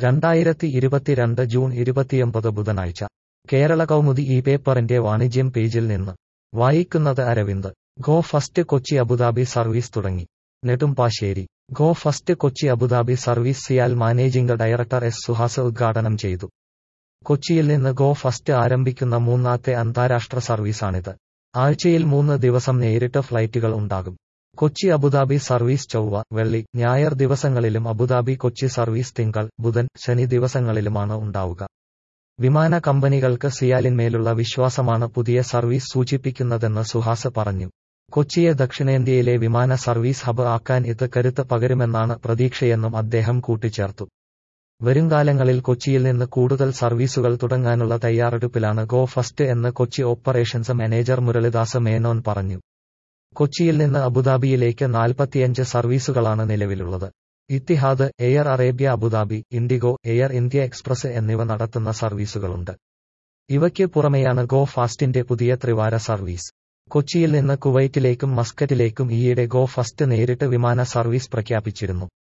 രണ്ടായിരത്തി ഇരുപത്തിരണ്ട് ജൂൺ ഇരുപത്തിയൊമ്പത് ബുധനാഴ്ച കേരള കൗമുദി ഈ പേപ്പറിന്റെ വാണിജ്യം പേജിൽ നിന്ന് വായിക്കുന്നത് അരവിന്ദ് ഗോ ഫസ്റ്റ് കൊച്ചി അബുദാബി സർവീസ് തുടങ്ങി Nedumbassery Go First Kochi Abu Dhabi service CIAL managing director S Suhas ഉദ്ഘാടനം ചെയ്തു കൊച്ചിയിൽ നിന്ന് ഗോ ഫസ്റ്റ് ആരംഭിക്കുന്ന മൂന്നാമത്തെ അന്താരാഷ്ട്ര സർവീസാണിത് ആഴ്ചയിൽ മൂന്ന് ദിവസം നേരിട്ട് ഫ്ലൈറ്റുകൾ ഉണ്ടാകും കൊച്ചി അബുദാബി സർവീസ് ചൊവ്വ വെള്ളി ഞായർ ദിവസങ്ങളിലും അബുദാബി കൊച്ചി സർവീസ് തിങ്കൾ ബുധൻ ശനി ദിവസങ്ങളിലുമാണ് ഉണ്ടാവുക വിമാന കമ്പനികൾക്ക് സിയാലിന്മേലുള്ള വിശ്വാസമാണ് പുതിയ സർവീസ് സൂചിപ്പിക്കുന്നതെന്ന് സുഹാസ് പറഞ്ഞു കൊച്ചിയെ ദക്ഷിണേന്ത്യയിലെ വിമാന സർവീസ് ഹബ് ആക്കാൻ ഇത് കരുത്ത് പകരുമെന്നാണ് പ്രതീക്ഷയെന്നും അദ്ദേഹം കൂട്ടിച്ചേർത്തു വരുംകാലങ്ങളിൽ കൊച്ചിയിൽ നിന്ന് കൂടുതൽ സർവീസുകൾ തുടങ്ങാനുള്ള തയ്യാറെടുപ്പിലാണ് ഗോ ഫസ്റ്റ് എന്ന് കൊച്ചി ഓപ്പറേഷൻസ് മാനേജർ മുരളിദാസ് മേനോൻ പറഞ്ഞു കൊച്ചിയിൽ നിന്ന് അബുദാബിയിലേക്ക് നാൽപ്പത്തിയഞ്ച് സർവീസുകളാണ് നിലവിലുള്ളത് Etihad Air Arabia Abu Dhabi IndiGo Air India Express എന്നിവ നടത്തുന്ന സർവീസുകളുണ്ട് ഇവയ്ക്ക് പുറമെയാണ് ഗോ ഫാസ്റ്റിന്റെ പുതിയ ത്രിവാര സർവീസ് കൊച്ചിയിൽ നിന്ന് കുവൈറ്റിലേക്കും മസ്കറ്റിലേക്കും ഈയിടെ ഗോ ഫസ്റ്റ് നേരിട്ട് വിമാന സർവീസ് പ്രഖ്യാപിച്ചിരുന്നു